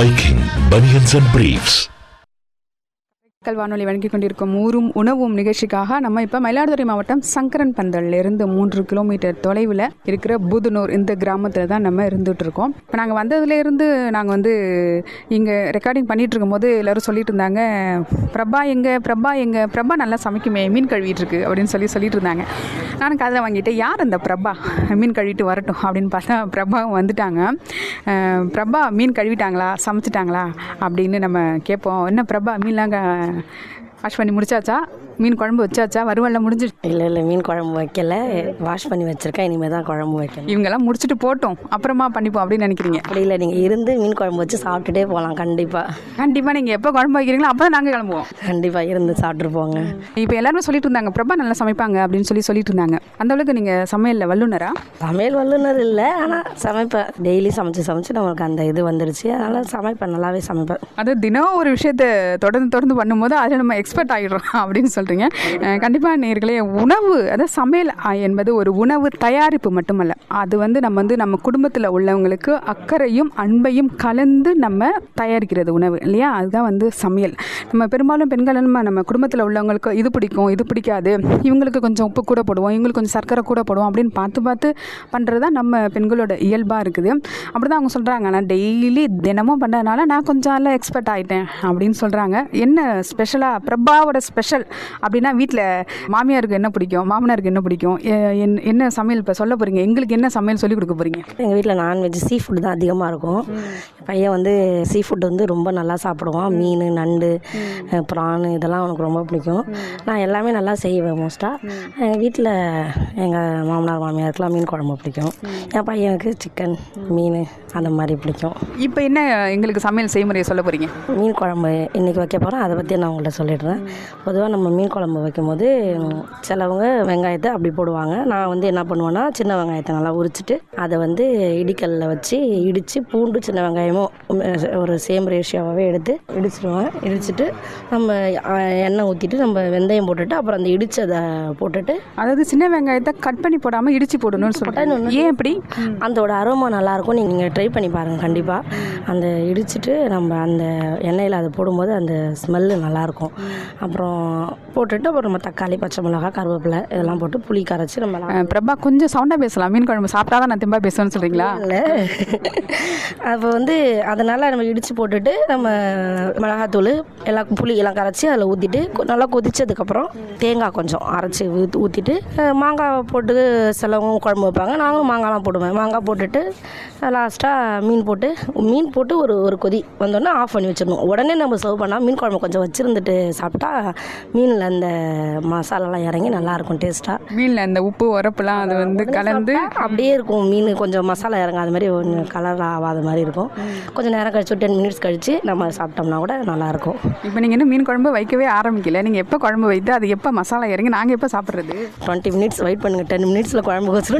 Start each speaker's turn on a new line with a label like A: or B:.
A: Viking Bunions and Briefs.
B: மக்கள் வானொலி வழங்கி கொண்டிருக்கும் ஊரும் உணவும் நிகழ்ச்சிக்காக நம்ம இப்போ மயிலாடுதுறை மாவட்டம் சங்கரன் பந்தல்ல இருந்து மூன்று கிலோமீட்டர் தொலைவில் இருக்கிற புதுனூர் இந்த கிராமத்தில் தான் நம்ம இருந்துட்டு இருக்கோம் இப்போ நாங்கள் வந்ததுலேருந்து நாங்கள் வந்து இங்கே ரெக்கார்டிங் பண்ணிட்டு இருக்கும்போது எல்லாரும் சொல்லிட்டு இருந்தாங்க பிரபா எங்க பிரபா எங்க பிரபா நல்லா சமைக்குமே மீன் கழுவிட்டு இருக்கு அப்படின்னு சொல்லி சொல்லிட்டு இருந்தாங்க நானும் காதில் வாங்கிட்டு யார் அந்த பிரபா மீன் கழுவிட்டு வரட்டும் அப்படின்னு பார்த்தா பிரபாவும் வந்துட்டாங்க அஹ் பிரபா மீன் கழுவிட்டாங்களா சமைச்சிட்டாங்களா அப்படின்னு நம்ம கேட்போம் என்ன பிரபா மீன்லாம் க- வாஷ் பண்ணி முடிச்சாச்சா மீன் குழம்பு வச்சாச்சா வறுவல்ல முடிஞ்சு
C: இல்லை இல்லை மீன் குழம்பு வைக்கல வாஷ் பண்ணி வச்சிருக்கேன் இனிமேல் தான் குழம்பு வைக்கணும்
B: இவங்கெல்லாம் முடிச்சுட்டு போட்டோம் அப்புறமா பண்ணிப்போம் அப்படின்னு நினைக்கிறீங்க
C: அப்படி இல்லை நீங்கள் இருந்து மீன் குழம்பு வச்சு சாப்பிட்டுட்டே போகலாம் கண்டிப்பாக
B: கண்டிப்பாக நீங்கள் எப்போ குழம்பு வைக்கிறீங்களோ அப்போ தான் நாங்கள் கிளம்புவோம்
C: கண்டிப்பாக இருந்து சாப்பிட்டுட்டு போங்க
B: இப்போ எல்லாருமே சொல்லிட்டு இருந்தாங்க பிரபா நல்லா சமைப்பாங்க அப்படின்னு சொல்லி சொல்லிட்டு இருந்தாங்க அந்த அளவுக்கு நீங்கள் சமையலில் வல்லுனரா
C: சமையல் வல்லுனர் இல்லை ஆனால் சமைப்பேன் டெய்லி சமைச்சு சமைச்சு நம்மளுக்கு அந்த இது வந்துருச்சு அதனால் சமைப்பேன் நல்லாவே சமைப்பேன்
B: அது தினம் ஒரு விஷயத்தை தொடர்ந்து தொடர்ந்து பண்ணும்போது அதில் நம்ம எக்ஸ்பர்ட் ஆகிடுறோம் அப்படின்னு சொல்கிறீங்க கண்டிப்பாக நேர்களே உணவு அதாவது சமையல் அஹ், என்பது ஒரு உணவு தயாரிப்பு மட்டுமல்ல அது வந்து நம்ம வந்து நம்ம குடும்பத்தில் உள்ளவங்களுக்கு அக்கறையும் அன்பையும் கலந்து நம்ம தயாரிக்கிறது உணவு இல்லையா அதுதான் வந்து சமையல் நம்ம பெரும்பாலும் பெண்கள் நம்ம நம்ம குடும்பத்தில் உள்ளவங்களுக்கு இது பிடிக்கும் இது பிடிக்காது இவங்களுக்கு கொஞ்சம் உப்பு கூட போடுவோம் இவங்களுக்கு கொஞ்சம் சர்க்கரை கூட போடுவோம் அப்படின்னு பார்த்து பார்த்து பண்ணுறது தான் நம்ம பெண்களோட இயல்பாக இருக்குது அப்படி தான் அவங்க சொல்கிறாங்க நான் டெய்லி தினமும் பண்ணுறதுனால நான் கொஞ்சம் நல்லா எக்ஸ்பர்ட் ஆகிட்டேன் அப்படின்னு சொல்கிறாங்க என்ன ஸ்பெஷலாக பிரபாவோட ஸ்பெஷல் அப்படின்னா வீட்டில் மாமியாருக்கு என்ன பிடிக்கும் மாமனாருக்கு என்ன பிடிக்கும் எ- என்ன- என்ன சமையல் இப்போ சொல்ல போகிறீங்க எங்களுக்கு என்ன சமையல் சொல்லி கொடுக்க போகிறீங்க
C: எங்கள் வீட்டில் நான்வெஜ் சீ ஃபுட் தான் அதிகமாக இருக்கும் என் பையன் வந்து சீ ஃபுட் வந்து ரொம்ப நல்லா சாப்பிடுவான் மீன் நண்டு ப்ரான் இதெல்லாம் அவனுக்கு ரொம்ப பிடிக்கும் நான் எல்லாமே நல்லா செய்வேன் மோஸ்ட்டாக எங்கள் வீட்டில் எங்கள் மாமனார் மாமியாருக்குலாம் மீன் குழம்பு பிடிக்கும் என் பையனுக்கு சிக்கன் மீன் அந்த மாதிரி பிடிக்கும்
B: இப்போ என்ன எங்களுக்கு சமையல் செய்முறையை சொல்ல போகிறீங்க
C: மீன் குழம்பு இன்றைக்கி வைக்க போகிறேன் அதை பற்றி நான் உங்கள்கிட்ட சொல்லிடுறேன் பொதுவாக நம்ம மீன் குழம்பு வைக்கும்போது ம், சிலவங்க வெங்காயத்தை அப்படி போடுவாங்க நான் வந்து என்ன பண்ணுவேன்னா சின்ன வெங்காயத்தை நல்லா உரிச்சிட்டு அதை வந்து இடிக்கல்லில் வச்சு இடித்து பூண்டு சின்ன வெங்காயமும் உம், ஒரு சேம் ரேஷியோவாகவே எடுத்து இடிச்சிடுவேன் இடிச்சிட்டு நம்ம ஆ, எண்ணெய் ஊற்றிட்டு நம்ம வெந்தயம் போட்டுட்டு அப்புறம் அந்த இடிச்சதை போட்டுட்டு
B: அதாவது சின்ன வெங்காயத்தை கட் பண்ணி போடாமல் இடிச்சு போடணும்னு சொல்லிட்டாங்க ஏன் எப்படி
C: அதோட அரோமா நல்லாயிருக்கும் நீங்கள் ட்ரை பண்ணி பாருங்கள் கண்டிப்பாக அந்த இடிச்சிட்டு நம்ம அந்த எண்ணெயில் அதை போடும்போது அந்த ஸ்மெல்லு நல்லாயிருக்கும் அப்புறம் போட்டுட்டு அப்புறம் நம்ம தக்காளி பச்சை மிளகா கருவேப்பிலை இதெல்லாம் போட்டு புளி கரைச்சி நம்ம
B: அஹ், பிரபா கொஞ்சம் சவுண்டாக பேசலாம் மீன் குழம்பு சாப்பிட்டா தான் நான் திம்பா பேசுவேன்னு சொல்கிறீங்களா
C: இல்லை அப்போ வந்து அதனால் நம்ம இடித்து போட்டுட்டு நம்ம மிளகாத்தூள் எல்லாம் புளி எல்லாம் கரைச்சி அதில் ஊற்றிட்டு நல்லா கொதிச்சதுக்கப்புறம் தேங்காய் கொஞ்சம் அரைச்சி ஊற்றி ஊற்றிட்டு மாங்காய் போட்டு சிலவங்க குழம்பு வைப்பாங்க நாங்களும் மாங்காய்லாம் போடுவேன் மாங்காய் போட்டுட்டு லாஸ்ட்டாக மீன் போட்டு மீன் போட்டு ஒரு ஒரு கொதி வந்தோடனே ஆஃப் பண்ணி வச்சிடணும் உடனே நம்ம சர்வ் பண்ணால் மீன் குழம்பு கொஞ்சம் வச்சுருந்துட்டு சாப்பிட்டா மீனில் அந்த மசாலாலாம் இறங்கி நல்லாயிருக்கும் டேஸ்ட்டாக
B: மீனில் அந்த உப்பு உரப்புலாம் அது வந்து கலந்து
C: அப்படியே இருக்கும் மீன் கொஞ்சம் மசாலா இறங்காத மாதிரி ஒன்று கலர் ஆகாத மாதிரி இருக்கும் கொஞ்சம் நேரம் கழிச்சு டென் மினிட்ஸ் கழிச்சு நம்ம சாப்பிட்டோம்னா கூட நல்லாயிருக்கும்
B: இப்போ நீங்கள் இன்னும் மீன் குழம்பு வைக்கவே ஆரம்பிக்கல நீங்கள் எப்போ குழம்பு வைத்து அது எப்போ மசாலா இறங்கி நாங்கள் எப்போ சாப்பிட்றது
C: டுவெண்ட்டி மினிட்ஸ் வெயிட் பண்ணுங்கள் டென் மினிட்ஸில் குழம்பு வச்சிடும்